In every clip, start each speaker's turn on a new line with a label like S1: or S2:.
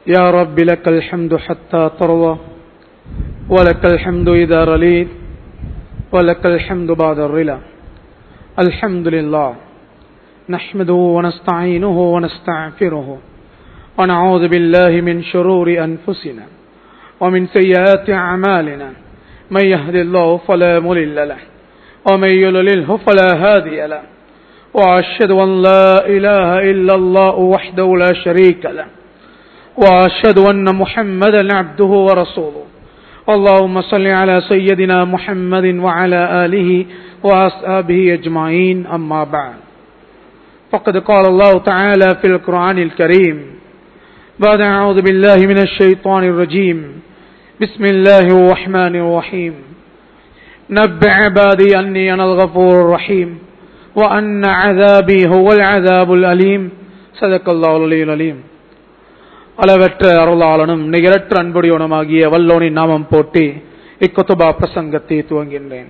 S1: يا رب لك الحمد حتى ترضى ولك الحمد إذا رليت ولك الحمد بعد الرلا الحمد لله نحمده ونستعينه ونستغفره ونعوذ بالله من شرور أنفسنا ومن سيئات أعمالنا من يهد الله فلا ملل له ومن يلله فلا هادي له وأشهد أن لا إله إلا الله وحده لا شريك له وأشهد أن محمدا عبده ورسوله اللهم صل على سيدنا محمد وعلى آله وأصحابه أجمعين أما بعد فقد قال الله تعالى في القرآن الكريم بعد أعوذ بالله من الشيطان الرجيم بسم الله الرحمن الرحيم نبع عبادي أني أنا الغفور الرحيم وأن عذابي هو العذاب الأليم صدق الله العلي العليم அளவற்ற அருளாளனும் நிகரற்ற அன்புடையவனுமாகிய வல்லோனின் நாமம் போட்டி இக்குத்துபா பிரசங்கத்தை துவங்கின்றேன்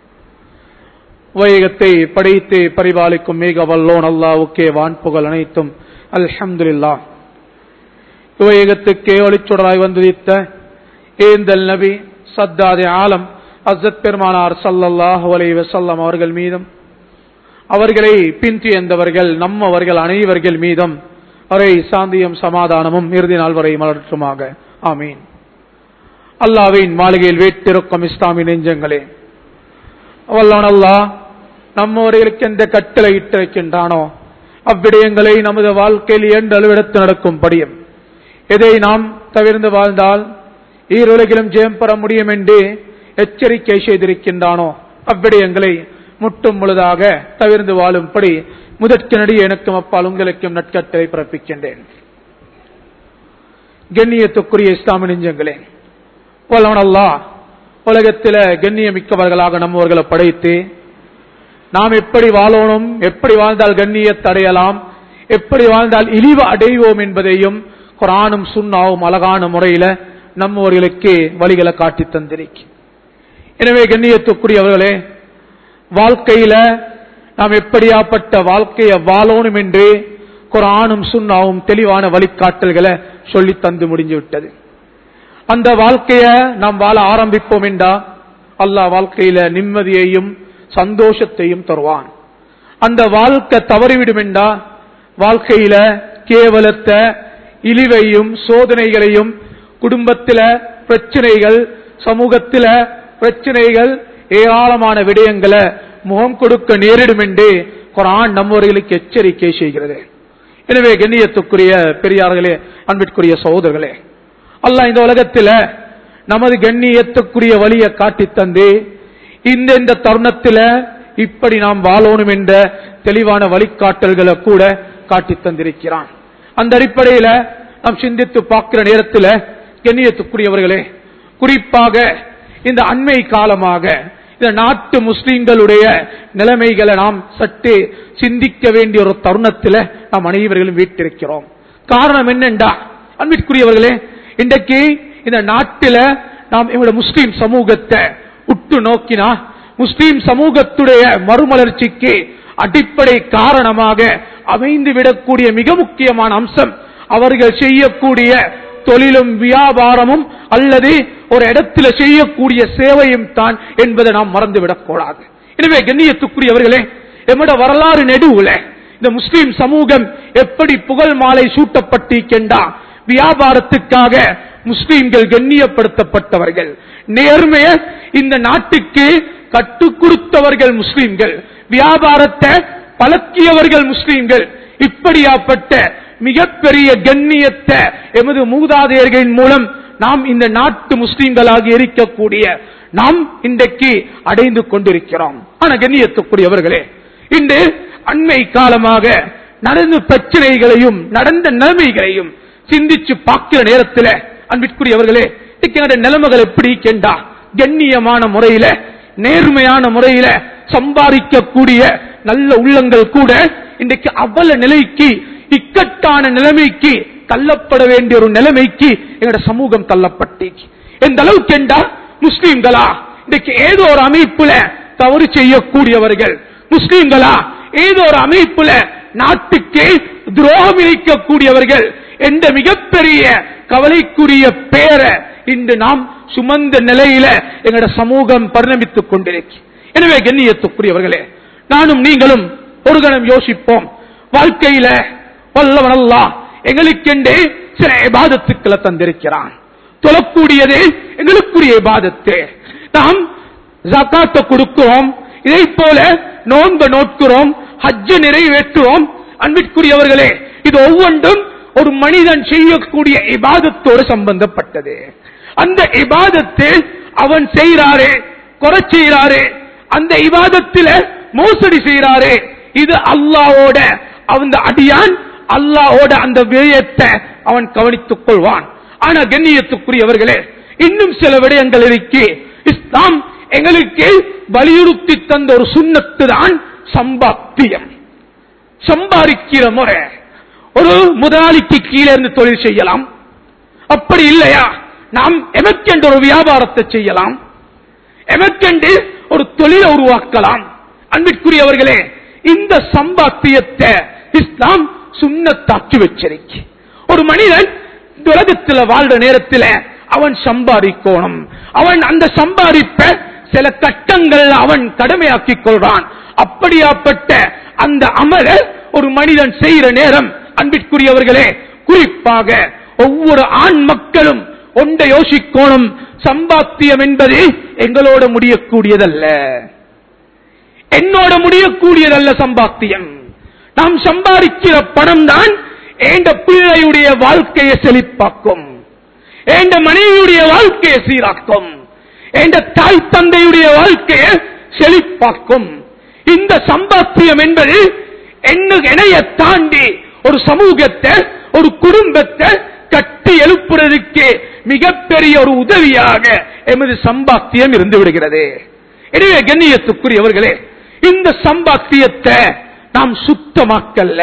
S1: வைகத்தை படைத்து பரிபாலிக்கும் மிக வல்லோன் அல்லாவுக்கே வான்புகள் அனைத்தும் அல்ஹம்துல்லா வைகத்துக்கே ஒளிச்சுடராய் வந்துதித்த ஏந்தல் நபி சத்தாதே ஆலம் அசத் பெருமானார் சல்லல்லாஹ் அலை வசல்லம் அவர்கள் மீதும் அவர்களை பின்தியந்தவர்கள் நம்மவர்கள் அனைவர்கள் மீதும் வரை சாந்தியும் சமாதானமும் இறுதி நாள் வரை மலர்த்துமாக ஆமீன் அல்லாவின் மாளிகையில் வீட்டிருக்கும் இஸ்லாமிய நெஞ்சங்களே வல்லான் அல்லா நம்மவர்களுக்கு எந்த கட்டளை இட்டிருக்கின்றானோ அவ்விடயங்களை நமது வாழ்க்கையில் இரண்டு அளவிடத்து நடக்கும்படியும் எதை நாம் தவிர்ந்து வாழ்ந்தால் ஈருலகிலும் ஜெயம் பெற முடியும் என்று எச்சரிக்கை செய்திருக்கின்றானோ அவ்விடயங்களை முட்டும் முழுதாக தவிர்ந்து வாழும்படி முதற்கனடி எனக்கும் அப்பால் உங்களுக்கும் நட்கட்டளை பிறப்பிக்கின்றேன் கண்ணியத்துக்குரிய இஸ்லாமிய நெஞ்சங்களே அல்லா உலகத்தில கண்ணியமிக்கவர்களாக நம்மவர்களை படைத்து நாம் எப்படி வாழணும் எப்படி வாழ்ந்தால் கண்ணியத்தை அடையலாம் எப்படி வாழ்ந்தால் இழிவு அடைவோம் என்பதையும் குரானும் சுண்ணாவும் அழகான முறையில நம்மவர்களுக்கு வழிகளை காட்டி தந்திருக்கு எனவே கண்ணியத்துக்குரியவர்களே வாழ்க்கையில நாம் எப்படியாப்பட்ட வாழ்க்கையை வாழணும் என்று குரானும் சுண்ணாவும் தெளிவான வழிகாட்டல்களை சொல்லி தந்து முடிஞ்சு விட்டது அந்த வாழ்க்கைய நாம் வாழ ஆரம்பிப்போம் என்றா அல்லாஹ் வாழ்க்கையில நிம்மதியையும் சந்தோஷத்தையும் தருவான் அந்த வாழ்க்கை தவறிவிடும் என்றா வாழ்க்கையில கேவலத்தை இழிவையும் சோதனைகளையும் குடும்பத்தில பிரச்சனைகள் சமூகத்தில பிரச்சனைகள் ஏராளமான விடயங்களை முகம் கொடுக்க நேரிடும் என்று குரான் நம்மவர்களுக்கு எச்சரிக்கை செய்கிறது எனவே கண்ணியத்துக்குரிய பெரியார்களே அன்பிற்குரிய சகோதரர்களே அல்ல இந்த உலகத்தில் நமது கண்ணியத்துக்குரிய வழியை காட்டி தந்து இந்த இந்த தருணத்தில் இப்படி நாம் வாழணும் என்ற தெளிவான வழிகாட்டல்களை கூட காட்டி தந்திருக்கிறான் அந்த அடிப்படையில் நாம் சிந்தித்து பார்க்கிற நேரத்தில் கண்ணியத்துக்குரியவர்களே குறிப்பாக இந்த அண்மை காலமாக இந்த நாட்டு முஸ்லிம்களுடைய நிலைமைகளை நாம் சற்று சிந்திக்க வேண்டிய ஒரு தருணத்தில் நாம் அனைவர்களும் வீட்டிருக்கிறோம் காரணம் என்னென்றா அன்பிற்குரியவர்களே இன்றைக்கு இந்த நாட்டில நாம் எங்களுடைய முஸ்லீம் சமூகத்தை உற்று நோக்கினா முஸ்லீம் சமூகத்துடைய மறுமலர்ச்சிக்கு அடிப்படை காரணமாக அமைந்து விடக்கூடிய மிக முக்கியமான அம்சம் அவர்கள் செய்யக்கூடிய தொழிலும் வியாபாரமும் அல்லது ஒரு இடத்துல செய்யக்கூடிய சேவையும் தான் என்பதை நாம் மறந்துவிடக் கூடாது எனவே கண்ணியத்துக்குரியவர்களே எம்மட வரலாறு நெடுவுல இந்த முஸ்லிம் சமூகம் எப்படி புகழ் மாலை சூட்டப்பட்டிருக்கின்றா வியாபாரத்துக்காக முஸ்லிம்கள் கண்ணியப்படுத்தப்பட்டவர்கள் நேர்மைய இந்த நாட்டுக்கு கட்டுக் கொடுத்தவர்கள் முஸ்லிம்கள் வியாபாரத்தை பழக்கியவர்கள் முஸ்லிம்கள் இப்படியாப்பட்ட மிகப்பெரிய கண்ணியத்தை எமது மூதாதையர்களின் மூலம் நாம் இந்த நாட்டு முஸ்லிம்களாக இருக்கக்கூடிய நாம் இன்றைக்கு அடைந்து கொண்டிருக்கிறோம் ஆனா கண்ணியத்துக்குரியவர்களே இன்று அண்மை காலமாக நடந்த பிரச்சனைகளையும் நடந்த நிலைமைகளையும் சிந்திச்சு பார்க்கிற நேரத்தில் அன்பிற்குரியவர்களே நிலைமைகள் எப்படி இருக்கின்றா கண்ணியமான முறையில நேர்மையான முறையில சம்பாதிக்கக்கூடிய நல்ல உள்ளங்கள் கூட இன்றைக்கு அவல நிலைக்கு இக்கட்டான நிலைமைக்கு தள்ளப்பட வேண்டிய ஒரு நிலைமைக்கு எங்களோட சமூகம் தள்ளப்பட்டு எந்த அளவுக்கு என்றா முஸ்லீம்களா இன்னைக்கு ஏதோ ஒரு அமைப்புல தவறு செய்யக்கூடியவர்கள் முஸ்லீம்களா ஏதோ ஒரு அமைப்புல நாட்டுக்கு துரோகம் இழைக்கக்கூடியவர்கள் என்ற மிகப்பெரிய கவலைக்குரிய பேரை இன்று நாம் சுமந்த நிலையில எங்கட சமூகம் பரிணமித்துக் கொண்டிருக்கு எனவே கண்ணியத்துக்குரியவர்களே நானும் நீங்களும் ஒரு கணம் யோசிப்போம் வாழ்க்கையில வல்லவனல்லா எங்களுக்கென்றே சில இபாதத்துக்களை தந்திருக்கிறான் தொழக்கூடியது எங்களுக்குரிய இபாதத்து நாம் ஜக்காத்தை கொடுக்கிறோம் இதை போல நோன்பு நோட்கிறோம் ஹஜ்ஜ நிறைவேற்றுவோம் அன்பிற்குரியவர்களே இது ஒவ்வொன்றும் ஒரு மனிதன் செய்யக்கூடிய இபாதத்தோடு சம்பந்தப்பட்டது அந்த இபாதத்து அவன் செய்கிறாரே குறை செய்கிறாரே அந்த இபாதத்தில மோசடி செய்கிறாரே இது அல்லாவோட அந்த அடியான் அல்லாவோட அந்த விடயத்தை அவன் கவனித்துக் கொள்வான் ஆனா கண்ணியத்துக்குரியவர்களே இன்னும் சில விடயங்கள் இருக்கு இஸ்லாம் எங்களுக்கு வலியுறுத்தி தந்த ஒரு சுண்ணத்து தான் சம்பாத்தியம் சம்பாதிக்கிற முறை ஒரு முதலாளிக்கு கீழே இருந்து தொழில் செய்யலாம் அப்படி இல்லையா நாம் எமக்கென்று ஒரு வியாபாரத்தை செய்யலாம் எமக்கென்று ஒரு தொழிலை உருவாக்கலாம் அன்பிற்குரியவர்களே இந்த சம்பாத்தியத்தை இஸ்லாம் சுண்ணத்தாக்கி வச்சிருக்கு ஒரு மனிதன் இந்த உலகத்துல வாழ்ற நேரத்தில் அவன் சம்பாதிக்கணும் அவன் அந்த சம்பாதிப்ப சில கட்டங்கள் அவன் கடமையாக்கிக் கொள்றான் அப்படியாப்பட்ட அந்த அமல ஒரு மனிதன் செய்யற நேரம் அன்பிற்குரியவர்களே குறிப்பாக ஒவ்வொரு ஆண் மக்களும் ஒன்றை யோசிக்கணும் சம்பாத்தியம் என்பது எங்களோட முடியக்கூடியதல்ல என்னோட முடியக்கூடியதல்ல சம்பாத்தியம் நாம் சம்பாதிக்கிற பணம் தான் ஏண்ட பிள்ளையுடைய வாழ்க்கையை செழிப்பாக்கும் ஏண்ட மனைவியுடைய வாழ்க்கையை சீராக்கும் ஏண்ட தாய் தந்தையுடைய வாழ்க்கையை செழிப்பாக்கும் இந்த சம்பாத்தியம் என்பது என்ன இணைய தாண்டி ஒரு சமூகத்தை ஒரு குடும்பத்தை கட்டி எழுப்புறதுக்கு மிகப்பெரிய ஒரு உதவியாக எமது சம்பாத்தியம் இருந்து விடுகிறது எனவே கண்ணியத்துக்குரியவர்களே இந்த சம்பாத்தியத்தை நாம் சுத்தமாக்கல்ல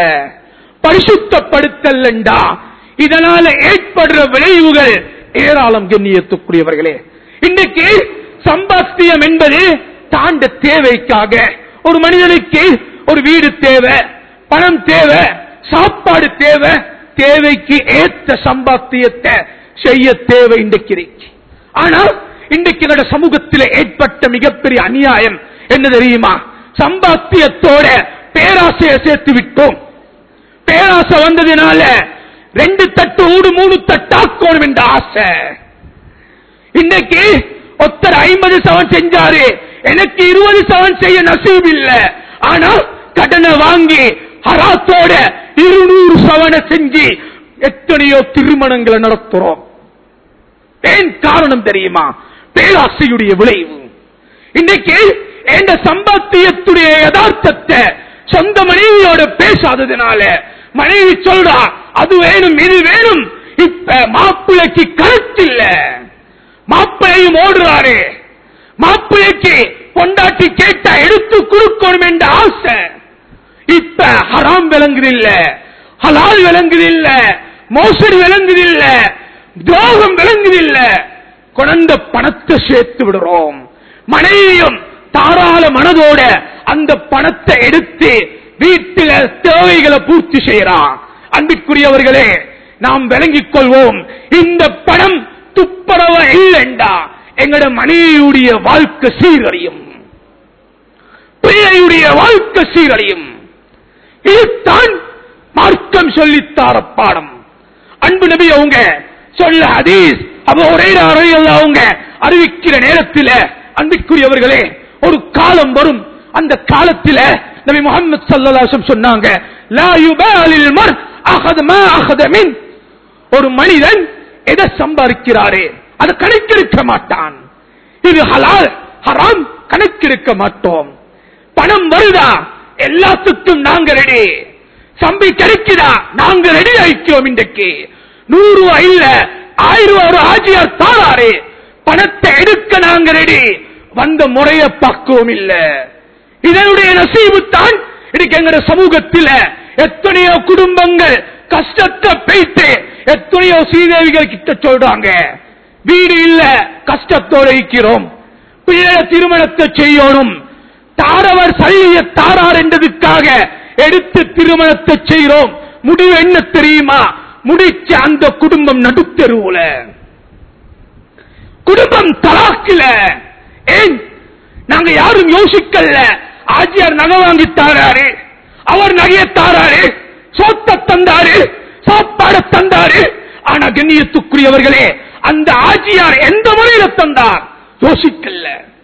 S1: பரிசுத்தப்படுத்தல்லண்டா இதனால ஏற்படுற விளைவுகள் ஏராளம் கண்ணியத்துக்குரியவர்களே இன்னைக்கு சம்பாத்தியம் என்பது தாண்ட தேவைக்காக ஒரு மனிதனுக்கு ஒரு வீடு தேவை பணம் தேவை சாப்பாடு தேவை தேவைக்கு ஏற்ற சம்பாத்தியத்தை செய்ய தேவை இன்றைக்கு இருக்கு. ஆனால் இன்றைக்கு எங்களோட சமூகத்தில் ஏற்பட்ட மிகப்பெரிய அநியாயம் என்ன தெரியுமா சம்பாத்தியத்தோட பேராசையை சேர்த்து விட்டோம் பேராசை வந்ததினால ரெண்டு தட்டு ஊடு மூணு தட்டாக்கணும் என்ற ஆசை இன்னைக்கு ஒருத்தர் ஐம்பது சவன் செஞ்சாரு எனக்கு இருபது சவன் செய்ய நசீப் இல்ல ஆனா கடனை வாங்கி ஹராத்தோட இருநூறு சவனை செஞ்சு எத்தனையோ திருமணங்களை நடத்துறோம் ஏன் காரணம் தெரியுமா பேராசையுடைய விளைவு இன்னைக்கு எந்த சம்பாத்தியத்துடைய யதார்த்தத்தை சொந்த மனைவியோட பேசாததுனால மனைவி சொல்றா அது வேணும் இது வேணும் இப்ப மாப்பிள்ளைக்கு கருத்தில்ல மாப்பிள்ளையும் ஓடுறாரு மாப்பிள்ளைக்கு பொண்டாட்டி கேட்டா எடுத்து கொடுக்கணும் என்ற ஆசை இப்ப ஹராம் விளங்குதில்ல ஹலால் விளங்குதில்ல மோசடி விளங்குதில்ல துரோகம் விளங்குதில்ல குழந்த பணத்தை சேர்த்து விடுறோம் மனைவியும் தாராள மனதோட அந்த பணத்தை எடுத்து வீட்டில தேவைகளை பூர்த்தி செய்யறான் அன்பிற்குரியவர்களே நாம் விளங்கிக் கொள்வோம் இந்த பணம் துப்பரவ இல்லைண்டா எங்கட மனைவியுடைய வாழ்க்கை சீரழியும் பிள்ளையுடைய வாழ்க்கை சீரழியும் இதுதான் மார்க்கம் சொல்லித்தார பாடம் அன்பு நபி அவங்க சொல்ல ஹதீஸ் அப்ப ஒரே அறையில் அவங்க அறிவிக்கிற நேரத்தில் அன்பிற்குரியவர்களே ஒரு காலம் வரும் அந்த காலத்தில் நபி முகமது சல்லாசம் சொன்னாங்க லா யுபாலில் மர் அகத மா அகத மின் ஒரு மனிதன் எதை சம்பாதிக்கிறாரே அதை கணக்கெடுக்க மாட்டான் இது ஹலால் ஹராம் கணக்கெடுக்க மாட்டோம் பணம் வருதா எல்லாத்துக்கும் நாங்க ரெடி சம்பி கிடைக்குதா நாங்க ரெடி ஆயிக்கிறோம் இன்றைக்கு நூறு ரூபாய் இல்ல ஆயிரம் ரூபாய் ஒரு ஆஜியார் தாராரு பணத்தை எடுக்க நாங்க ரெடி வந்த முறைய பக்குவம் இல்ல இதனுடைய நசீபு தான் இன்னைக்கு எங்கட சமூகத்தில் எத்தனையோ குடும்பங்கள் கஷ்டத்தை பெய்த்து எத்தனையோ சீதேவிகள் கிட்ட சொல்றாங்க வீடு இல்ல கஷ்டத்தோட இருக்கிறோம் பிள்ளை திருமணத்தை செய்யணும் தாரவர் சல்லிய தாரார் என்றதுக்காக எடுத்து திருமணத்தை செய்கிறோம் முடிவு என்ன தெரியுமா முடிச்ச அந்த குடும்பம் நடுத்தெருவுல குடும்பம் தலாக்கில ஏன் நாங்க யாரும் யோசிக்கல ஆஜியார் நகை வாங்கி தாராரு அவர் நகையை தாராரு சோத்த தந்தாரு சாப்பாட தந்தாரு ஆனா கண்ணியத்துக்குரியவர்களே அந்த ஆஜியார் எந்த முறையில தந்தார் யோசிக்கல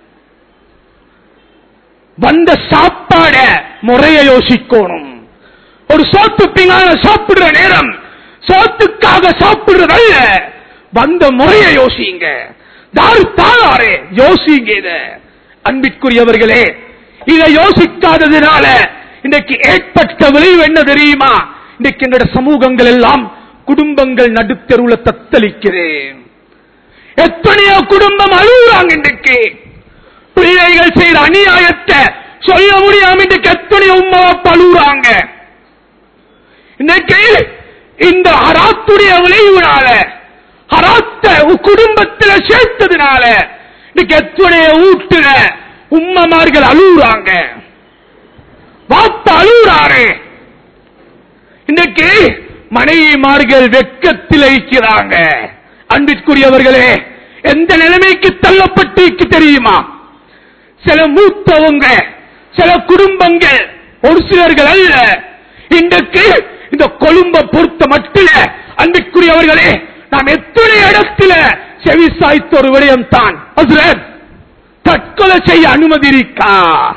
S1: வந்த சாப்பாட முறைய யோசிக்கணும் ஒரு சோத்து பிங்கால சாப்பிடுற நேரம் சோத்துக்காக சாப்பிடுறதல்ல வந்த முறைய யோசிங்க தாரு தாளாரே யோசிங்க இத அன்பிற்குரியவர்களே இதை யோசிக்காததுனால இன்னைக்கு ஏற்பட்ட விளைவு என்ன தெரியுமா இன்னைக்கு எங்களோட சமூகங்கள் எல்லாம் குடும்பங்கள் நடுத்தெருவுல தத்தளிக்கிறேன் எத்தனையோ குடும்பம் அழுகுறாங்க இன்றைக்கு பிள்ளைகள் செய்த அநியாயத்தை சொல்ல முடியாம இன்றைக்கு எத்தனையோ உமா பழுகுறாங்க இன்னைக்கு இந்த ஹராத்துடைய விளைவுனால ஹராத்த குடும்பத்துல சேர்த்ததுனால இன்னைக்கு எத்தனையோ வீட்டுல உம்மமார்கள் அழுகுறாங்க வாப்ப அழுகுறாரு இன்னைக்கு மனைவிமார்கள் வெக்கத்தில் இருக்கிறாங்க அன்பிற்குரியவர்களே எந்த நிலைமைக்கு தள்ளப்பட்டு தெரியுமா சில மூத்தவங்க சில குடும்பங்கள் ஒரு சிலர்கள் அல்ல இன்றைக்கு இந்த கொழும்ப பொறுத்த மட்டில அன்பிற்குரியவர்களே நாம் எத்தனை இடத்துல செவி சாய்த்த ஒரு விடயம் தான் ஹஸ்ரத், தற்கொலை செய்ய அனுமதி இருக்கா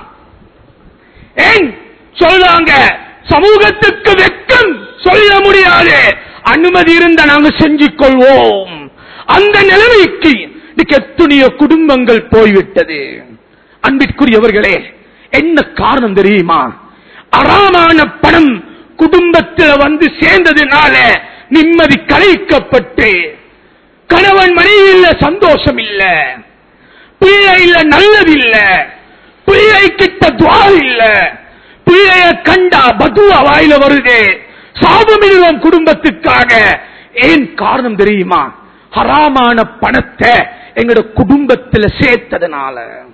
S1: ஏன் சொல்றாங்க சமூகத்துக்கு வெக்கம் சொல்ல முடியாது அனுமதி இருந்தா நாங்க செஞ்சு கொள்வோம் அந்த நிலைமைக்கு இன்னைக்கு எத்தனையோ குடும்பங்கள் போய்விட்டது அன்பிற்குரியவர்களே என்ன காரணம் தெரியுமா அறாமான பணம் குடும்பத்தில் வந்து சேர்ந்ததுனால நிம்மதி கலைக்கப்பட்டு கணவன் மனைவியில சந்தோஷம் இல்ல பிள்ளை இல்ல நல்லது இல்ல பிள்ளை கிட்ட துவார் இல்ல பிள்ளைய கண்டா பதுவா வாயில வருது சாபமிடுவோம் குடும்பத்துக்காக ஏன் காரணம் தெரியுமா ஹராமான பணத்தை எங்களோட குடும்பத்துல சேர்த்ததுனால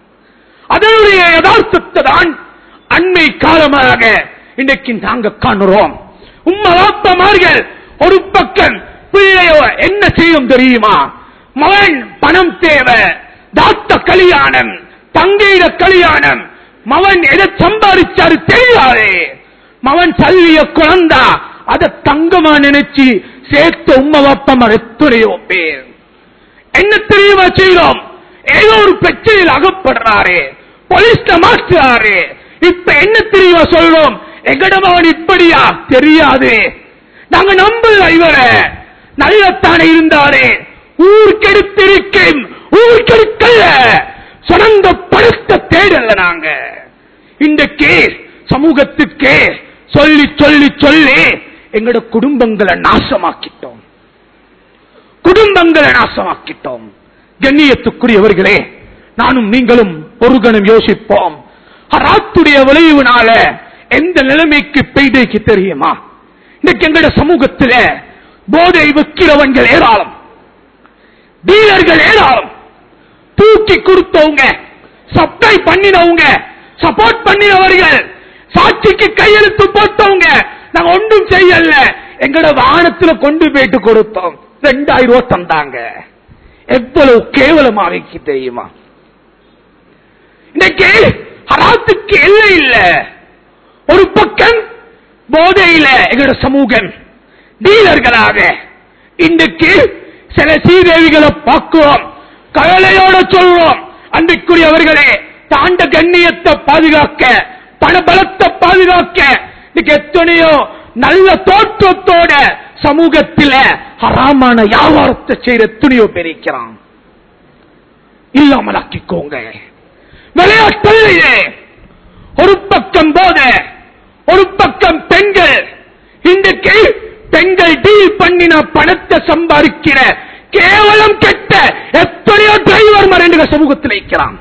S1: அதனுடைய யதார்த்தத்தை தான் அண்மை காலமாக இன்றைக்கு நாங்க காணுறோம் உம்மா வாப்பமார்கள் ஒரு பக்கம் பிள்ளையோ என்ன செய்யும் தெரியுமா மகன் பணம் தேவை தாத்த கல்யாணம் தங்கையிட கல்யாணம் மவன் எதை சம்பாதிச்சாரு தெரியாதே மவன் சல்லிய குழந்தா அத தங்கமா நினைச்சு சேர்த்த உம்மா வாப்பமார் எத்துறையோ பேர் என்ன தெரியுமா செய்யறோம் ஏதோ ஒரு பிரச்சனையில் அகப்படுறாரு போலீஸ்ல மாற்றுறாரு இப்ப என்ன தெரியுமா சொல்றோம் எங்கடம் அவன் இப்படியா தெரியாது நாங்க நம்பல இவரை நல்லத்தானே இருந்தாரே ஊர்க்கெடுத்திருக்கேன் ஊர்க்கெடுக்கல சுரந்த படுத்த தேடல நாங்க இன்றைக்கு சமூகத்துக்கே சொல்லி சொல்லி சொல்லி எங்களோட குடும்பங்களை நாசமாக்கிட்டோம் குடும்பங்களை நாசமாக்கிட்டோம் கண்ணியத்துக்குரியவர்களே நானும் நீங்களும் ஒரு கணம் யோசிப்போம் ஹராத்துடைய விளைவுனால எந்த நிலைமைக்கு பெய்தைக்கு தெரியுமா இன்னைக்கு எங்கட சமூகத்தில போதை விற்கிறவங்கள் ஏராளம் டீலர்கள் ஏராளம் தூக்கி கொடுத்தவங்க சப்ளை பண்ணினவங்க சப்போர்ட் பண்ணினவர்கள் சாட்சிக்கு கையெழுத்து போட்டவங்க நாங்க ஒன்றும் செய்யல எங்கட வானத்துல கொண்டு போயிட்டு கொடுத்தோம் ரெண்டாயிரம் ரூபாய் தந்தாங்க எவ்வளவு கேவலமாக தெரியுமா இன்னைக்கு ஹராத்துக்கு எல்லை இல்ல ஒரு பக்கம் போதையில எங்களோட சமூகம் டீலர்களாக இன்றைக்கு சில சீதேவிகளை பார்க்கிறோம் கவலையோட சொல்றோம் அன்றைக்குரியவர்களே தாண்ட கண்ணியத்தை பாதுகாக்க பணபலத்தை பாதுகாக்க இன்னைக்கு எத்தனையோ நல்ல தோற்றத்தோட சமூகத்தில ஹராமான வியாபாரத்தை செய்யற எத்தனையோ பேர் இருக்கிறான் இல்லாமலாக்கிக்கோங்க விளையாட்டு ஒரு பக்கம் போத ஒரு பக்கம் பெண்கள் இன்றைக்கு பெண்கள் டீல் பண்ணின பணத்தை சம்பாதிக்கிற கேவலம் கெட்ட எத்தனையோ டிரைவர் மறைந்த சமூகத்தில் இருக்கிறான்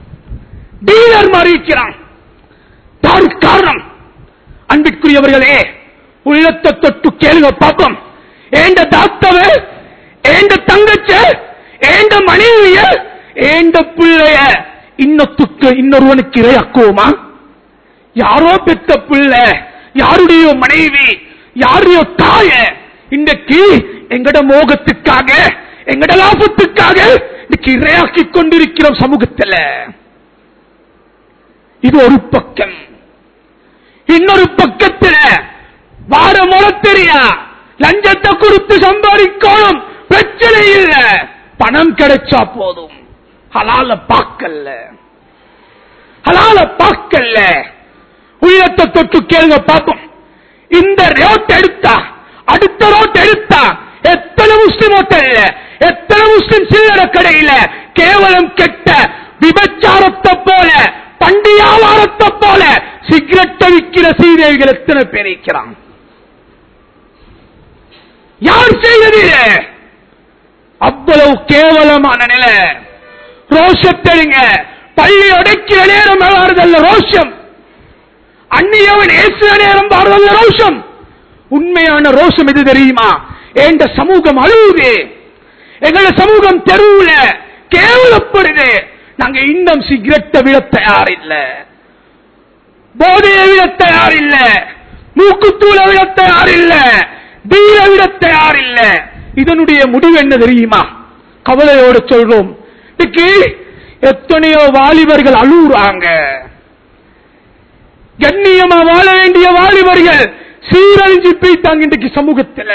S1: டீலர் மாறி இருக்கிறான் யாரு காரணம் அன்பிற்குரியவர்களே உள்ளத்தை தொட்டு கேளுங்க பாப்போம் ஏண்ட தாத்தவ ஏண்ட தங்கச்ச ஏண்ட மனைவிய ஏண்ட பிள்ளைய இன்னத்துக்கு இன்னொருவனுக்கு இரையாக்குவோமா யாரோ பெத்த பிள்ளை யாருடைய மனைவி யாருடைய தாய இன்றைக்கு எங்கட மோகத்துக்காக எங்கட லாபத்துக்காக இன்னைக்கு இரையாக்கி கொண்டிருக்கிறோம் சமூகத்துல இது ஒரு பக்கம் இன்னொரு பக்கத்துல வார தெரியா லஞ்சத்தை கொடுத்து சம்பாதிக்கணும் பிரச்சனை இல்ல பணம் கிடைச்சா போதும் ஹலால பார்க்கல ஹலால பார்க்கல உள்ளத்தை தொட்டு கேளுங்க பாப்போம் இந்த ரோட் எடுத்தா அடுத்த ரோட் எடுத்தா எத்தனை முஸ்லிம் ஹோட்டல்ல எத்தனை முஸ்லிம் சில்லற கடையில கேவலம் கெட்ட விபச்சாரத்தை போல பண்டி வியாபாரத்தை போல சிகரெட் விற்கிற சீதைகள் எத்தனை பேர் இருக்கிறான் யார் செய்தது இது? அவ்வளவு கேவலமான நிலை ரோஷத்தெடுங்க பள்ளி உடைக்கிற நேரம் வருதல்ல ரோஷம் அந்நியவன் ஏசுற நேரம் வருதல்ல ரோஷம் உண்மையான ரோஷம் எது தெரியுமா என்ற சமூகம் அழுவுது எங்களோட சமூகம் தெருவுல கேவலப்படுது நாங்க இன்னும் சிகரெட்டை விட தயார் இல்ல போதையை விட தயார் இல்ல மூக்குத்தூளை விட தயார் இல்ல பீரை விட தயார் இல்ல இதனுடைய முடிவு என்ன தெரியுமா கவலையோடு சொல்றோம் இன்னைக்கு எத்தனையோ வாலிபர்கள் அழுகுறாங்க கண்ணியமா வாழ வேண்டிய வாலிபர்கள் சீரழிஞ்சு போயிட்டாங்க இன்றைக்கு சமூகத்தில்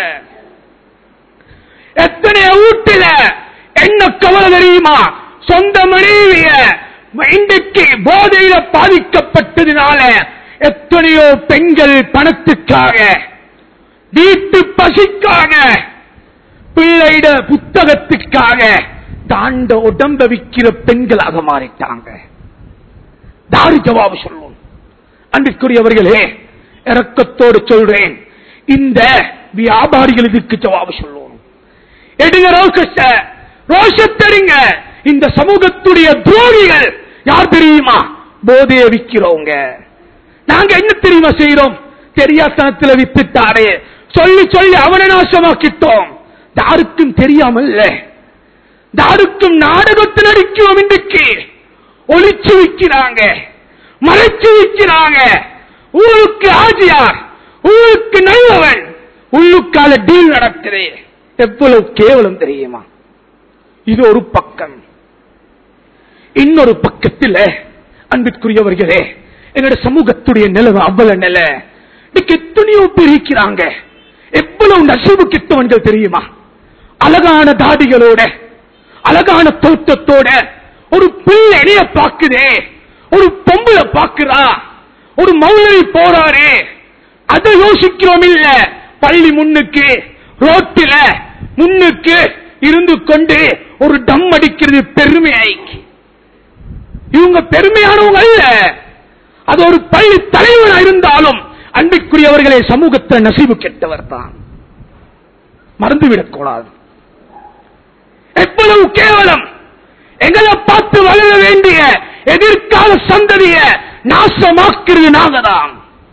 S1: எத்தனை வீட்டுல என்ன கவலை தெரியுமா சொந்த மனைவிய இன்றைக்கு போதையில பாதிக்கப்பட்டதுனால எத்தனையோ பெண்கள் பணத்துக்காக வீட்டு பசிக்காக பிள்ளைட புத்தகத்துக்காக தாண்ட உடம்ப விக்கிற பெண்களாக மாறிட்டாங்க தாரி ஜவாபு சொல்லும் அன்பிற்குரியவர்களே இறக்கத்தோடு சொல்றேன் இந்த வியாபாரிகள் இதுக்கு ஜவாபு சொல்லுவோம் எடுங்க ரோஷ ரோஷத்தெடுங்க இந்த சமூகத்துடைய துரோகிகள் யார் தெரியுமா போதைய விக்கிறவங்க நாங்க என்ன தெரியுமா செய்யறோம் தெரியாத்தனத்துல வித்துட்டாரே சொல்லி சொல்லி அவனை நாசமாக்கிட்டோம் யாருக்கும் தெரியாமல் யாருக்கும் நாடகத்தில் நடிக்கிறோம் இன்றைக்கு ஒளிச்சு விற்கிறாங்க மறைச்சு விற்கிறாங்க ஊருக்கு ஆஜியார் ஊருக்கு நல்லவன் உள்ளுக்கால டீல் நடக்குது எவ்வளவு கேவலம் தெரியுமா இது ஒரு பக்கம் இன்னொரு பக்கத்தில் அன்பிற்குரியவர்களே எங்களுடைய சமூகத்துடைய நிலவு அவ்வளவு நில இன்னைக்கு எத்தனையோ பேர் இருக்கிறாங்க எவ்வளவு நசிவு கிட்டவன்கள் தெரியுமா அழகான தாடிகளோட அழகான தோற்றத்தோட ஒரு பிள்ளை இணைய பாக்குதே ஒரு பொம்பளை பாக்குறா ஒரு மௌலவி போறாரே அதை யோசிக்கிறோம் இல்ல பள்ளி முன்னுக்கு ரோட்டில முன்னுக்கு இருந்து கொண்டு ஒரு டம் அடிக்கிறது பெருமையை இவங்க பெருமையானவங்க அல்ல அது ஒரு பள்ளி தலைவனா இருந்தாலும் அன்பிற்குரியவர்களே சமூகத்தை நசிவு கெட்டவர் தான் மறந்துவிடக் கூடாது எவ்வளவு கேவலம் எங்களை பார்த்து வளர வேண்டிய எதிர்கால சந்ததிய நாசமாக்குறது நாங்க தான்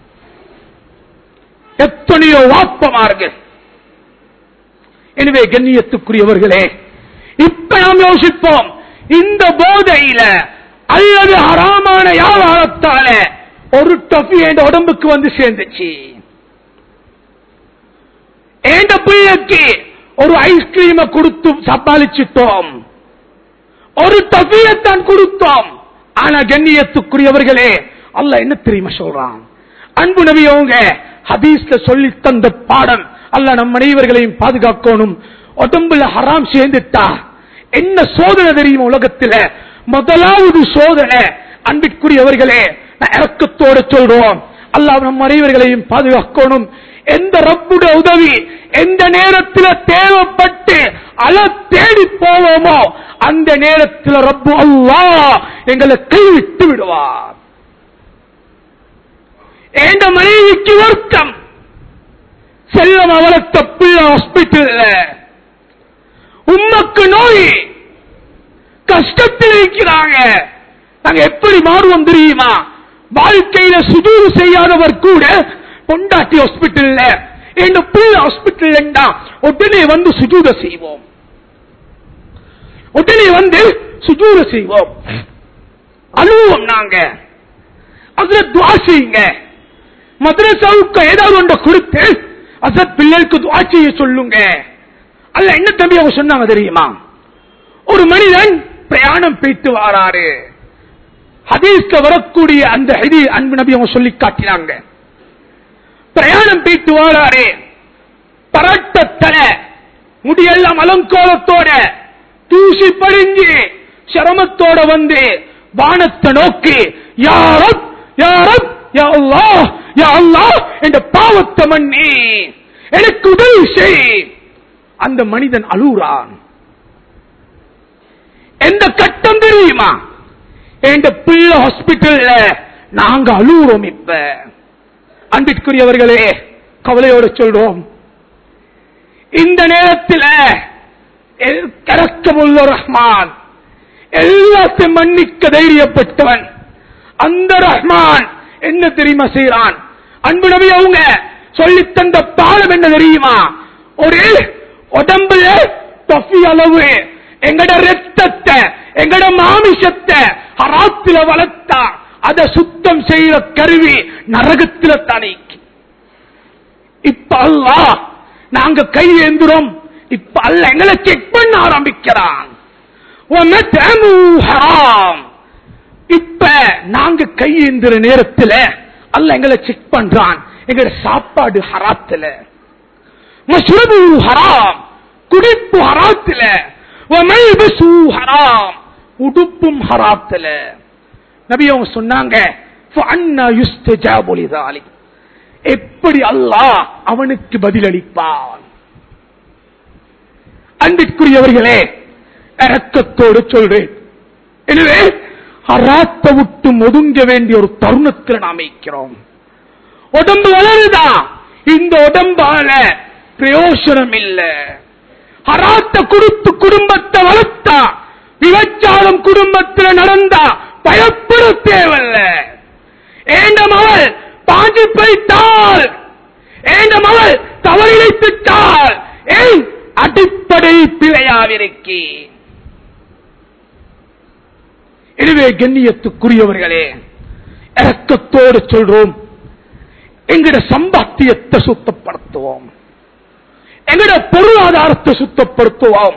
S1: எத்தனையோ வாப்பமார்கள் எனவே கண்ணியத்துக்குரியவர்களே இப்ப நாம் யோசிப்போம் இந்த போதையில அல்லது ஹராமான வியாபாரத்தால ஒரு டொஃபி என் உடம்புக்கு வந்து சேர்ந்துச்சு ஏண்ட பிள்ளைக்கு ஒரு ஐஸ்கிரீமை கொடுத்து சமாளிச்சிட்டோம் ஒரு டொஃபியத்தான் கொடுத்தோம் ஆனா கண்ணியத்துக்குரியவர்களே அல்ல என்ன தெரியுமா சொல்றான் அன்பு நபி அவங்க ஹதீஸ்ல சொல்லி தந்த பாடம் அல்ல நம் அனைவர்களையும் பாதுகாக்கணும் உடம்புல ஹராம் சேர்ந்துட்டா என்ன சோதனை தெரியுமா உலகத்துல முதலாவது சோதனை அன்பிற்குரியவர்களே நான் இறக்கத்தோடு சொல்றோம் அல்லாஹ் நம் அனைவர்களையும் பாதுகாக்கணும் எந்த ரப்புடைய உதவி எந்த நேரத்தில் தேவைப்பட்டு அல தேடி போவோமோ அந்த நேரத்தில் ரப்பு அல்லாஹ் எங்களை கைவிட்டு விடுவார் எந்த மனைவிக்கு வருத்தம் செல்லம் அவளத்த பிள்ளை ஹாஸ்பிட்டல்ல உம்மக்கு நோய் கஷ்டத்தில் இருக்கிறாங்க நாங்க எப்படி மாறுவோம் தெரியுமா வாழ்க்கையில சுதூறு செய்யாதவர் கூட பொண்டாட்டி ஹாஸ்பிட்டல்ல என் பிள்ளை ஹாஸ்பிட்டல் உடனே வந்து சுஜூத செய்வோம் உடனே வந்து சுஜூத செய்வோம் அழுவோம் நாங்க அதுல துவா செய்யுங்க மദ്രസவுக்கு ஏதாவது ஒன்றை கொடுத்து அசத் பிள்ளைக்கு துவா செய்ய சொல்லுங்க அல்ல என்ன தம்பி அவங்க சொன்னாங்க தெரியுமா ஒரு மனிதன் பிரயாணம் போயிட்டு வாராரு ஹதீஸ்ல வரக்கூடிய அந்த ஹதி அன்பு நபி அவங்க சொல்லி காட்டினாங்க பிரயாணம் போயிட்டு வாராரு பரட்ட தலை முடியெல்லாம் அலங்கோலத்தோட தூசி படிஞ்சு சிரமத்தோட வந்து வானத்தை நோக்கி யாரும் யாரும் யா அல்லாஹ் யா அல்லாஹ் என்ற பாவத்தை மன்னி எனக்கு உதவி செய் அந்த மனிதன் அழுறான் எந்த கட்டம் தெரியுமா என் பிள்ளை ஹாஸ்பிட்டல்ல நாங்க அழுகுறோம் இப்ப அன்பிற்குரியவர்களே கவலையோடு சொல்றோம் இந்த நேரத்தில் கரக்கமுள்ள ரஹ்மான் எல்லாத்தையும் மன்னிக்க தைரியப்பட்டவன் அந்த ரஹ்மான் என்ன தெரியுமா செய்யறான் அன்பு நபி அவங்க சொல்லி தந்த பாடம் என்ன தெரியுமா ஒரு உடம்புல தொஃபி அளவு எங்கட ரத்தத்தை எங்கட மாமிசத்தை ஹராத்துல வளர்த்தா அதை சுத்தம் செய்யற கருவி நரகத்துல தானே இப்ப அல்லா நாங்க கை ஏந்துறோம் இப்ப அல்ல எங்களை செக் பண்ண ஆரம்பிக்கிறான் ஹராம் இப்ப நாங்க கை ஏந்துற நேரத்தில் அல்ல எங்களை செக் பண்றான் எங்களோட சாப்பாடு ஹராத்துல மஸ்ரபு ஹராம் குடிப்பு ஹராத்துல ஹராம் உடுப்பும் ஹராத்துல நபி அவங்க சொன்னாங்க எப்படி அல்லாஹ் அவனுக்கு பதிலளிப்பான் அன்பிற்குரியவர்களே இறக்கத்தோடு சொல்றேன் எனவே அராத்த விட்டு ஒதுங்க வேண்டிய ஒரு தருணத்தில் நாம் இருக்கிறோம் உடம்பு வளருதா இந்த உடம்பால பிரயோசனம் இல்ல அராத்த கொடுத்து குடும்பத்தை வளர்த்தா விபச்சாரம் குடும்பத்தில் நடந்தா பயப்பட தேவையில்ல ஏண்ட மகள் பாஞ்சு போய்த்தால் ஏண்ட மகள் தவறிழைத்துட்டால் ஏன் அடிப்படை பிழையாவிருக்கே எனவே கண்ணியத்துக்குரியவர்களே இறக்கத்தோடு சொல்றோம் எங்கட சம்பாத்தியத்தை சுத்தப்படுத்துவோம் எங்கட பொருளாதாரத்தை சுத்தப்படுத்துவோம்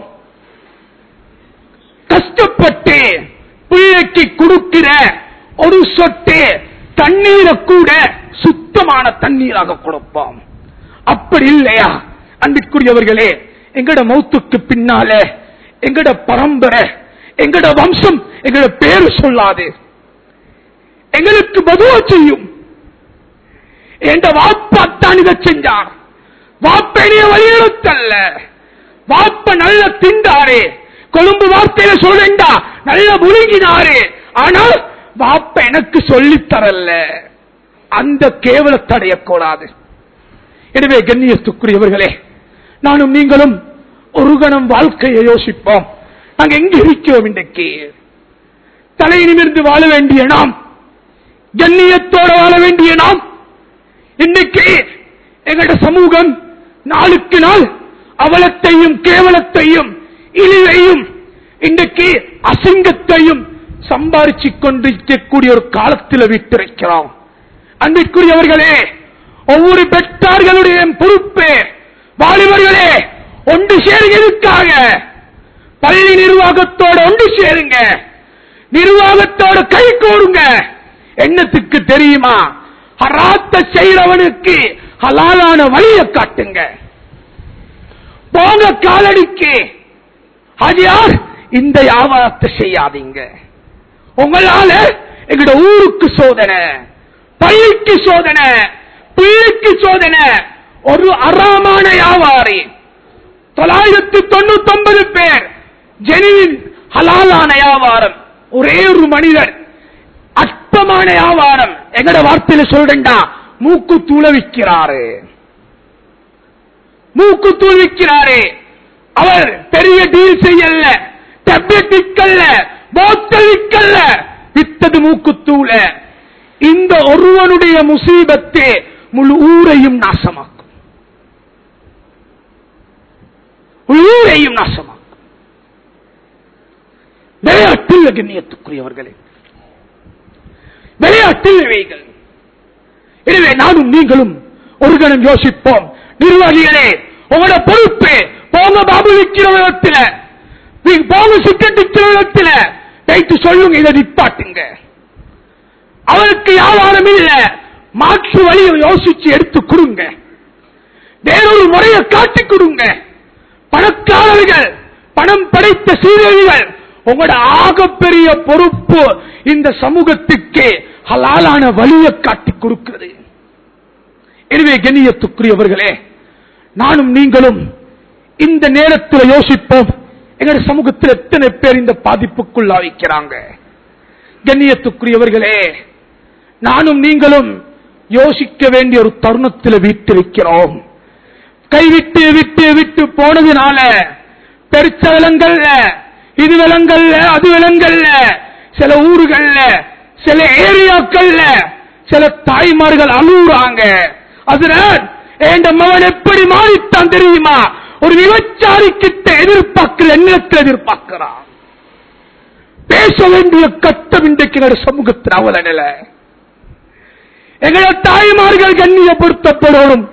S1: கஷ்டப்பட்டு பிள்ளைக்கு கொடுக்கிற ஒரு சொட்டு தண்ணீரை கூட சுத்தமான தண்ணீராக கொடுப்போம் அப்படி இல்லையா அன்பிற்குரியவர்களே எங்கட மௌத்துக்கு பின்னால எங்கட பரம்பரை எங்கட வம்சம் எங்கட பேரு சொல்லாது எங்களுக்கு பதுவா செய்யும் என்ற வாப்பாத்தான் இதை செஞ்சார் வாப்பெரிய வலியுறுத்தல்ல வாப்ப நல்ல திண்டாரே கொழும்பு வார்த்தையில சொல்றா நல்ல முழுங்கினாரே ஆனால் வாப்ப எனக்கு சொல்லித் தரல அந்த கேவலத்தை அடையக்கூடாது எனவே கண்ணியத்துக்குரியவர்களே நானும் நீங்களும் ஒரு கணம் வாழ்க்கையை யோசிப்போம் நாங்க எங்க இருக்கிறோம் இன்றைக்கு தலை நிமிர்ந்து வாழ வேண்டிய நாம் கண்ணியத்தோட வாழ வேண்டிய நாம் இன்னைக்கு எங்களோட சமூகம் நாளுக்கு நாள் அவலத்தையும் கேவலத்தையும் இழிவையும் இன்றைக்கு அசிங்கத்தையும் சம்பாரிச்சு கொண்டிருக்கக்கூடிய ஒரு காலத்தில் விட்டிருக்கிறோம் அன்பிற்குரியவர்களே ஒவ்வொரு பெற்றார்களுடைய பொறுப்பு வாலிபர்களே ஒன்று சேருகிறதுக்காக பள்ளி நிர்வாகத்தோட ஒன்று சேருங்க நிர்வாகத்தோட கை கோருங்க என்னத்துக்கு தெரியுமா ஹராத்த செய்யறவனுக்கு ஹலாலான வழியை காட்டுங்க போங்க காலடிக்கு ஹஜியார் இந்த வியாபாரத்தை செய்யாதீங்க உங்களால எங்கட ஊருக்கு சோதனை பள்ளிக்கு சோதனை பிள்ளைக்கு சோதனை ஒரு அறாமான வியாபாரி தொள்ளாயிரத்தி தொண்ணூத்தி ஒன்பது பேர் ஜெனிவின் ஹலாலான வியாபாரம் ஒரே ஒரு மனிதர் அற்பமான வியாபாரம் எங்கட வார்த்தையில சொல்றேன்டா மூக்கு துளவிக்கிறாரு மூக்கு துளவிக்கிறாரு அவர் பெரிய டீல் செய்யல டெப்லெட் விற்கல்ல போத்தல் விற்கல்ல வித்தது மூக்குத்தூள இந்த ஒருவனுடைய முசீபத்தே முழு ஊரையும் நாசமாக்கும் முழு ஊரையும் நாசமாக்கும் விளையாட்டில் கண்ணியத்துக்குரியவர்களே விளையாட்டில் இவைகள் எனவே நானும் நீங்களும் ஒரு கணம் யோசிப்போம் நிர்வாகிகளே உங்களோட பொறுப்பு போங்க பாபு விற்கிற விதத்துல நீங்க போங்க சிக்கெட் விற்கிற விதத்துல வைத்து சொல்லுங்க இதை நிப்பாட்டுங்க அவருக்கு வியாபாரம் இல்ல மாற்று வழியை யோசிச்சு எடுத்து கொடுங்க வேறொரு முறையை காட்டிக் கொடுங்க பணக்காரர்கள் பணம் படைத்த சீரழிகள் உங்களோட ஆகப்பெரிய பொறுப்பு இந்த சமூகத்துக்கு ஹலாலான வழியை காட்டிக் கொடுக்கிறது எனவே கண்ணியத்துக்குரியவர்களே நானும் நீங்களும் இந்த நேரத்தில் யோசிப்போம் எங்க சமூகத்தில் எத்தனை பேர் இந்த பாதிப்புக்குள்ளாவிக்கிறாங்க கண்ணியத்துக்குரியவர்களே நானும் நீங்களும் யோசிக்க வேண்டிய ஒரு தருணத்தில் வீட்டிருக்கிறோம் கைவிட்டு விட்டு விட்டு போனதுனால பெருச்ச விலங்கல்ல இது விலங்கல்ல அது விலங்கல்ல சில ஊர்கள்ல சில ஏரியாக்கள்ல சில தாய்மார்கள் அழுகுறாங்க அதுல என் மகன் எப்படி மாறித்தான் தெரியுமா ஒரு விபச்சாரி கிட்ட எதிர்பார்க்கிற எண்ணத்தில் எதிர்பார்க்கிறான் பேச வேண்டிய கட்டம் இன்றைக்கு எங்களுடைய சமூகத்தில் அவல நிலை எங்களோட தாய்மார்கள் கண்ணியப்படுத்தப்படணும்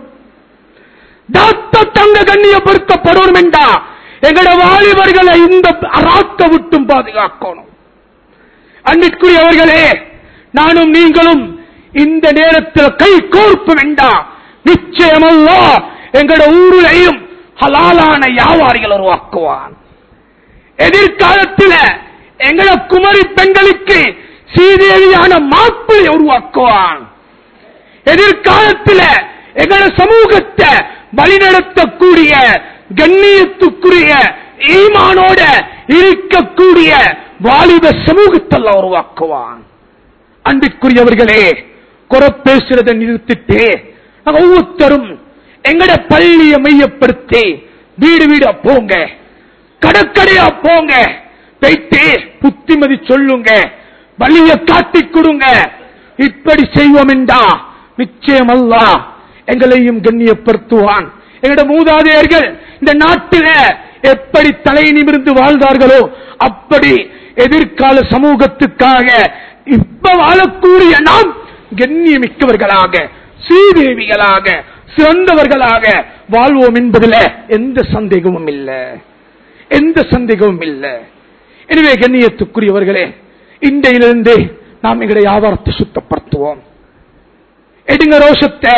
S1: டாக்டர் தங்க கண்ணியப்படுத்தப்படணும் என்றா எங்களோட வாலிபர்களை இந்த அராக்க விட்டும் பாதுகாக்கணும் அன்பிற்குரியவர்களே நானும் நீங்களும் இந்த நேரத்தில் கை கோர்ப்பு வேண்டாம் நிச்சயமல்ல எங்களோட ஊரிலையும் ஹலாலான வியாபாரிகள் உருவாக்குவான் எதிர்காலத்தில் எங்கள குமரி பெண்களுக்கு சீதேவியான மாப்பிளை உருவாக்குவான் எதிர்காலத்தில் எங்கள சமூகத்தை வழிநடத்தக்கூடிய கண்ணியத்துக்குரிய ஈமானோட இருக்கக்கூடிய வாலிப சமூகத்தெல்லாம் உருவாக்குவான் அன்பிற்குரியவர்களே குறை பேசுறதை நிறுத்திட்டு நாங்க ஒவ்வொருத்தரும் எங்கட பள்ளியை மையப்படுத்தி வீடு வீடா போங்க கடற்கடையா போங்க போயிட்டு புத்திமதி சொல்லுங்க வழிய காட்டிக் கொடுங்க இப்படி செய்வோம் என்றா நிச்சயம் அல்லா எங்களையும் கண்ணியப்படுத்துவான் எங்களோட மூதாதையர்கள் இந்த நாட்டில எப்படி தலை நிமிர்ந்து வாழ்ந்தார்களோ அப்படி எதிர்கால சமூகத்துக்காக இப்ப வாழக்கூடிய நாம் கண்ணியமிக்கவர்களாக ஸ்ரீதேவிகளாக சிறந்தவர்களாக வாழ்வோம் என்பதில் எந்த சந்தேகமும் இல்லை எந்த சந்தேகமும் இல்லை எனவே கண்ணியத்துக்குரியவர்களே இன்றையிலிருந்து நாம் எங்களுடைய வியாபாரத்தை சுத்தப்படுத்துவோம் எடுங்க ரோஷத்தை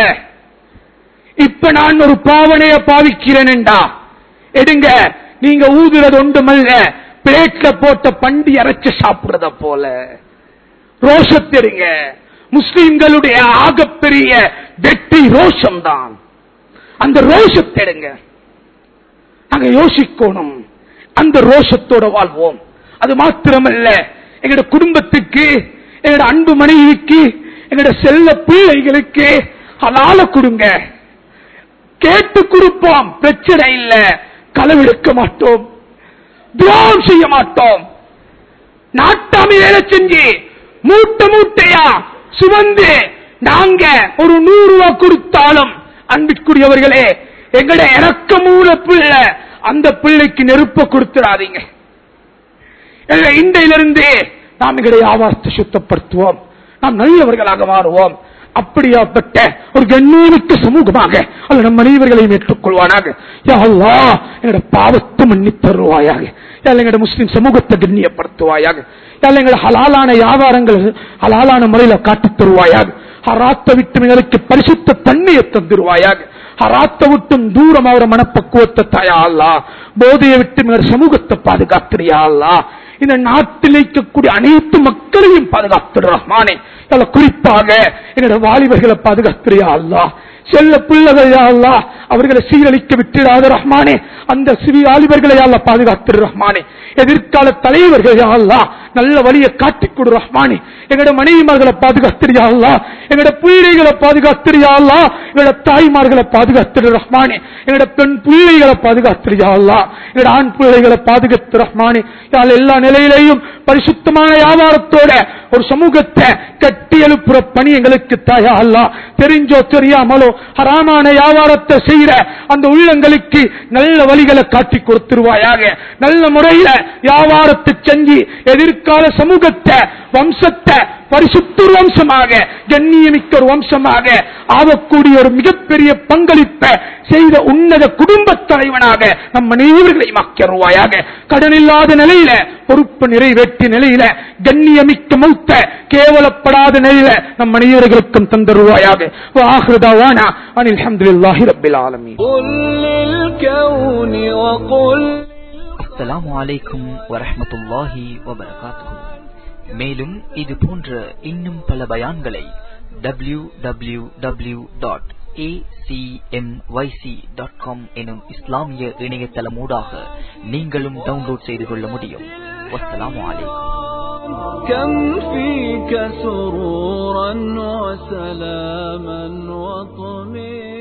S1: இப்ப நான் ஒரு பாவனைய பாவிக்கிறேன் என்றா எடுங்க நீங்க ஊதுறது ஒன்றுமல்ல பிளேட்ல போட்ட பண்டி அரைச்சு சாப்பிடுறத போல ரோஷத்தெடுங்க முஸ்லிம்களுடைய ஆகப்பெரிய வெற்றி ரோஷம் தான் அந்த ரோஷத்தெடுங்க நாங்க யோசிக்கணும் அந்த ரோஷத்தோட வாழ்வோம் அது மாத்திரமல்ல எங்களோட குடும்பத்துக்கு எங்களோட அன்பு மனைவிக்கு எங்களோட செல்ல பிள்ளைகளுக்கு அலால கொடுங்க கேட்டு கொடுப்போம் பிரச்சனை இல்ல களவெடுக்க மாட்டோம் துரோகம் செய்ய மாட்டோம் நாட்டாமி வேலை செஞ்சு மூட்டை மூட்டையா சுமந்து நாங்க ஒரு நூறு ரூபாய் கொடுத்தாலும் அன்பிற்குரியவர்களே எங்கட இறக்க மூல பிள்ளை அந்த பிள்ளைக்கு நெருப்ப கொடுத்துடாதீங்க இன்றையிலிருந்து நாம் எங்களுடைய ஆவாசத்தை சுத்தப்படுத்துவோம் நாம் நல்லவர்களாக மாறுவோம் அப்படியாப்பட்ட ஒரு கண்ணியமிக்க சமூகமாக அல்ல நம் மனிதர்களையும் ஏற்றுக்கொள்வானாக யா அல்லாஹ் எங்களோட பாவத்தை மன்னி தருவாயாக எங்களோட முஸ்லிம் சமூகத்தை கண்ணியப்படுத்துவாயாக எங்களோட ஹலாலான வியாபாரங்கள் ஹலாலான முறையில காட்டித் தருவாயாக ஹராத்த விட்டு எங்களுக்கு பரிசுத்த தண்ணியை தந்துருவாயாக ஹராத்த விட்டும் தூரம் அவர மனப்பக்குவத்தை தாயா அல்லா போதையை விட்டு எங்கள் சமூகத்தை பாதுகாத்திரியா அல்லா இந்த நாட்டில் இருக்கக்கூடிய அனைத்து மக்களையும் பாதுகாத்து ரஹ்மானே அதுல குறிப்பாக என்னோட வாலிபர்களை பாதுகாத்திரியா அல்லா செல்ல பிள்ளைகள் அல்லா அவர்களை சீரழிக்க விட்டுடாத ரஹ்மானே அந்த சிவி வாலிபர்களை அல்ல பாதுகாத்து ரஹ்மானே எதிர்கால தலைவர்கள் அல்லா நல்ல வழியை காட்டிக் கொடு ரஹ்மானே எங்களோட மனைவிமார்களை பாதுகாத்திரியா அல்லா எங்களோட பிள்ளைகளை பாதுகாத்திரியா அல்லா எங்களோட தாய்மார்களை பாதுகாத்திரு ரஹ்மானே எங்களோட பெண் பிள்ளைகளை பாதுகாத்திரியா அல்லா எங்களோட ஆண் பிள்ளைகளை பாதுகாத்து ரஹ்மானே யாழ் எல்லா நிலையிலையும் பரிசுத்தமான வியாபாரத்தோட ஒரு சமூகத்தை கட்டி எழுப்புற பணி எங்களுக்கு தாயா அல்லா தெரிஞ்சோ தெரியாமலோ ஹராமான வியாபாரத்தை செய்யற அந்த உள்ளங்களுக்கு நல்ல வழிகளை காட்டி கொடுத்துருவாயாக நல்ல முறையில வியாபாரத்தை செஞ்சு எதிர்கால சமூகத்தை வம்சத்தை பரிசுத்த ஒரு வம்சமாக கண்ணியமிக்க ஒரு வம்சமாக ஆகக்கூடிய ஒரு மிகப்பெரிய பங்களிப்பை செய்த உன்னத குடும்ப தலைவனாக நம் அனைவர்களை மக்கருவாயாக கடன் இல்லாத நிலையில பொறுப்பு நிறைவேற்றிய நிலையில கண்ணியமிக்க மௌத்த கேவலப்படாத நிலையில நம் அனைவர்களுக்கும் தந்தருவாயாக ஆஹ்ரதாவானா அனில் அல்ஹம்துலில்லாஹி ரப்பில் ஆலமீன்
S2: قل للكون وقل
S3: அஸ்ஸலாமு அலைக்கும் வரஹ்மத்துல்லாஹி வபரகாத்துஹு மேலும் இது போன்ற இன்னும் பல பயான்களை W W W dot dot com எனும் இஸ்லாமிய இணையதளமூடாக நீங்களும் டவுன்லோட் செய்து கொள்ள முடியும் வஸ்ஸலாமு அலைக்கும்
S2: كم فيك سرورا وسلاما وطمئنا